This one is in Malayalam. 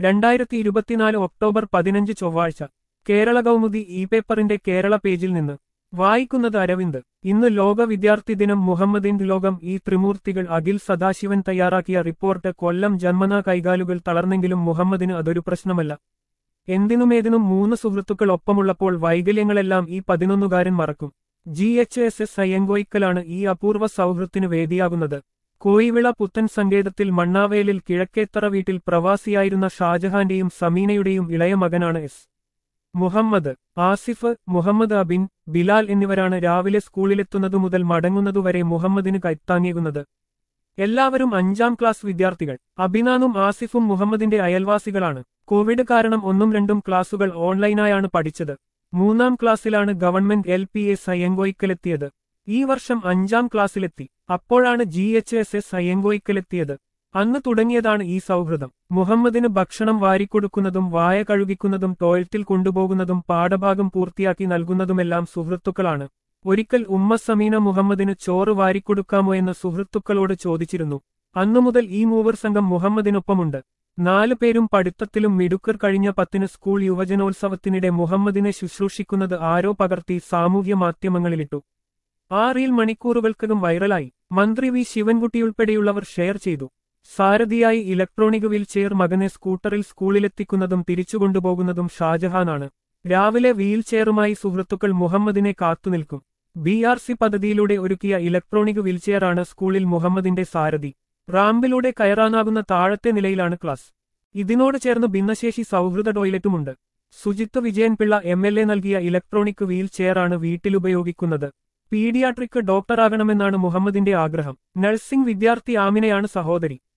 രണ്ടായിരത്തി ഇരുപത്തിനാല് ഒക്ടോബർ പതിനഞ്ച് ചൊവ്വാഴ്ച കേരള കൗമുദി ഇ പേപ്പറിന്റെ കേരള പേജിൽ നിന്ന് വായിക്കുന്നത് അരവിന്ദ് ഇന്ന് ലോക വിദ്യാർത്ഥി ദിനം മുഹമ്മദിൻ ലോകം ഈ ത്രിമൂർത്തികൾ അഖിൽ സദാശിവൻ തയ്യാറാക്കിയ റിപ്പോർട്ട് കൊല്ലം ജന്മനാ കൈകാലുകൾ തളർന്നെങ്കിലും മുഹമ്മദിന് അതൊരു പ്രശ്നമല്ല എന്തിനുമേതിനും മൂന്ന് സുഹൃത്തുക്കൾ ഒപ്പമുള്ളപ്പോൾ വൈകല്യങ്ങളെല്ലാം ഈ പതിനൊന്നുകാരൻ മറക്കും ജി എച്ച് എസ് എസ് അയ്യങ്കോയിക്കലാണ് ഈ അപൂർവ സൗഹൃദത്തിന് വേദിയാകുന്നത് കോയിവിള പുത്തൻ സങ്കേതത്തിൽ മണ്ണാവേലിൽ കിഴക്കേത്തറ വീട്ടിൽ പ്രവാസിയായിരുന്ന ഷാജഹാന്റെയും സമീനയുടെയും ഇളയ മകനാണ് എസ് മുഹമ്മദ് ആസിഫ് മുഹമ്മദ് അബിൻ ബിലാൽ എന്നിവരാണ് രാവിലെ സ്കൂളിലെത്തുന്നതു മുതൽ മടങ്ങുന്നതുവരെ മുഹമ്മദിന് കൈത്താങ്ങിയത് എല്ലാവരും അഞ്ചാം ക്ലാസ് വിദ്യാർത്ഥികൾ അബിനാനും ആസിഫും മുഹമ്മദിന്റെ അയൽവാസികളാണ് കോവിഡ് കാരണം ഒന്നും രണ്ടും ക്ലാസുകൾ ഓൺലൈനായാണ് പഠിച്ചത് മൂന്നാം ക്ലാസ്സിലാണ് ഗവൺമെന്റ് എൽ പി എസ് അയ്യങ്കോയിക്കലെത്തിയത് ഈ വർഷം അഞ്ചാം ക്ലാസ്സിലെത്തി അപ്പോഴാണ് ജി എച്ച് എസ് എസ് അയ്യങ്കോയിക്കലെത്തിയത് അന്ന് തുടങ്ങിയതാണ് ഈ സൗഹൃദം മുഹമ്മദിന് ഭക്ഷണം വാരിക്കൊടുക്കുന്നതും വായ കഴുകിക്കുന്നതും ടോയ്ലറ്റിൽ കൊണ്ടുപോകുന്നതും പാഠഭാഗം പൂർത്തിയാക്കി നൽകുന്നതുമെല്ലാം സുഹൃത്തുക്കളാണ് ഒരിക്കൽ ഉമ്മ സമീന മുഹമ്മദിന് ചോറ് വാരിക്കൊടുക്കാമോ എന്ന് സുഹൃത്തുക്കളോട് ചോദിച്ചിരുന്നു അന്നു മുതൽ ഈ മൂവർ സംഘം മുഹമ്മദിനൊപ്പമുണ്ട് നാലു പേരും പഠിത്തത്തിലും മിടുക്കർ കഴിഞ്ഞ പത്തിന് സ്കൂൾ യുവജനോത്സവത്തിനിടെ മുഹമ്മദിനെ ശുശ്രൂഷിക്കുന്നത് ആരോ പകർത്തി സാമൂഹ്യ മാധ്യമങ്ങളിലിട്ടു ആ റീൽ മണിക്കൂറുകൾക്കകം വൈറലായി മന്ത്രി വി ശിവൻകുട്ടിയുൾപ്പെടെയുള്ളവർ ഷെയർ ചെയ്തു സാരഥിയായി ഇലക്ട്രോണിക് വീൽ ചെയർ മകനെ സ്കൂട്ടറിൽ സ്കൂളിലെത്തിക്കുന്നതും തിരിച്ചുകൊണ്ടുപോകുന്നതും ഷാജഹാനാണ് രാവിലെ വീൽ ചെയറുമായി സുഹൃത്തുക്കൾ മുഹമ്മദിനെ കാത്തുനിൽക്കും ബി ആർ സി പദ്ധതിയിലൂടെ ഒരുക്കിയ ഇലക്ട്രോണിക് വീൽചെയറാണ് സ്കൂളിൽ മുഹമ്മദിന്റെ സാരഥി റാമ്പിലൂടെ കയറാനാകുന്ന താഴത്തെ നിലയിലാണ് ക്ലാസ് ഇതിനോട് ചേർന്ന് ഭിന്നശേഷി സൗഹൃദ ടോയ്ലറ്റുമുണ്ട് Sujith Vijayanpillai M L A നൽകിയ ഇലക്ട്രോണിക് വീൽ ചെയറാണ് വീട്ടിലുപയോഗിക്കുന്നത് പീഡിയാട്രിക് ഡോക്ടറാകണമെന്നാണ് മുഹമ്മദിന്റെ ആഗ്രഹം നഴ്സിംഗ് വിദ്യാർത്ഥി ആമിനയാണ് സഹോദരി